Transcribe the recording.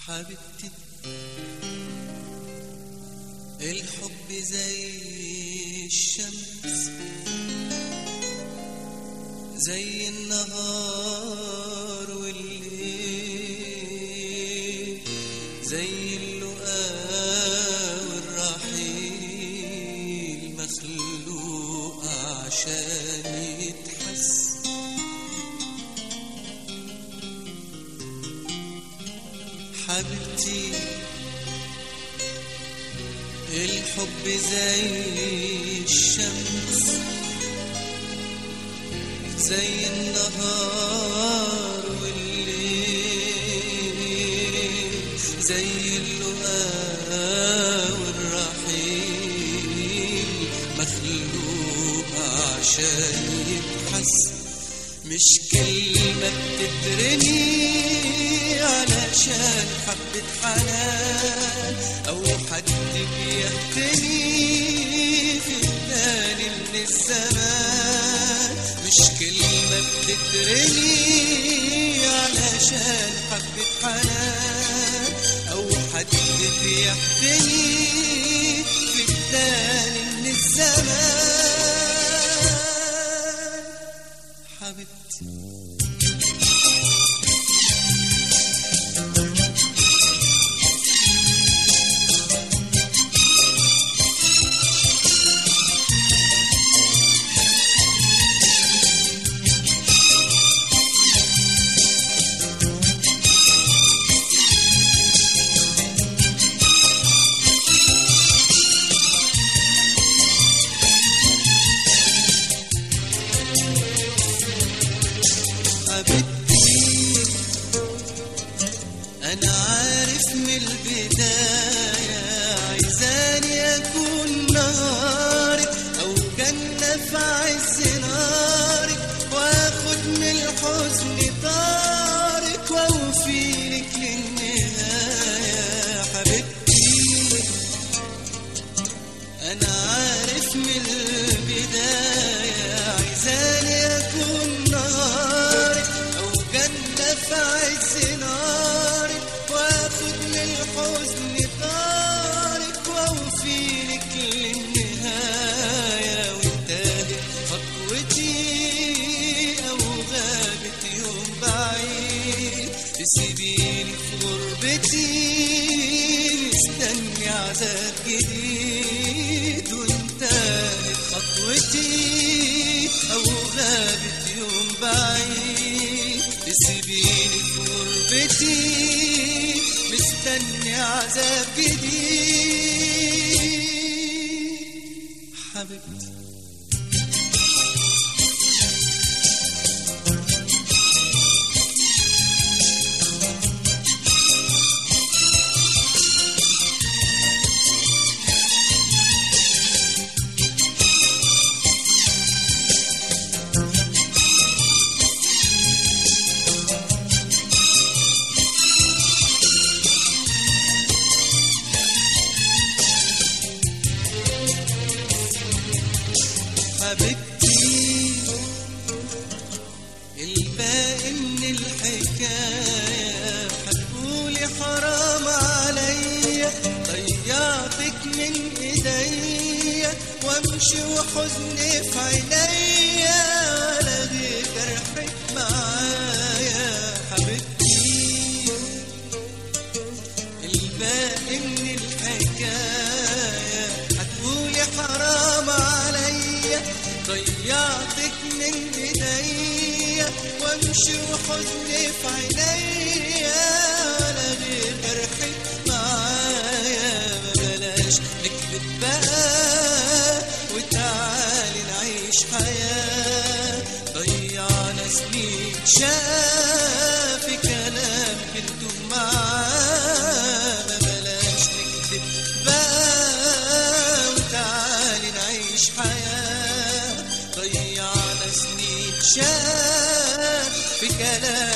حبيبتي الحب زي الشمس زي النهار والليل زي اللقاء والرحيل مخلوق عشان يتحس حبيبتي الحب زي الشمس زي النهار والليل زي اللقاء والرحيل مخلوق عشان يتحس مش كلمة بتترمي علشان حبة حنان أو حد بيهتني في الثاني من الزمان مش كلمة بتترمي علشان حبة حنان أو حد بيهتني في الثاني من الزمان حبيبتي حبيبتي أنا عارف من البداية عايزاني أكون نهارك أو جنة في عز نارك وآخد من الحزن طارك وأوفيلك للنهاية حبيبتي أنا عارف من البداية عايزاني أكون نارك أو جنة في عز نارك وآخد من الحزن طارك وأوفيلك للنهاية وانتهت خطوتي أو غابت يوم بعيد تسيبيني في غربتي مستني عذاب جديد وانتهت خطوتي أو غابت يوم بعيد تسيبيني في غربتي مستني عذاب جديد حبيبتي حبيبتي الباقي من الحكاية هتقولي حرام عليا ضيعتك من ايديا وامشي وحزني في عينيا ولا غير جرحك معايا حبيبتي الباقي من الحكاية هتقولي حرام عليا ضيعتك من ايديا وامشي وحزني في عينيا ولا غير جرحك معايا ما بلاش نكذب بقى وتعالي نعيش حياة ضيعنا سنين شاف كلام كنتم معاه ما بلاش نكذب بقى وتعالي نعيش حياة ضيعنا سنين شاف في كلام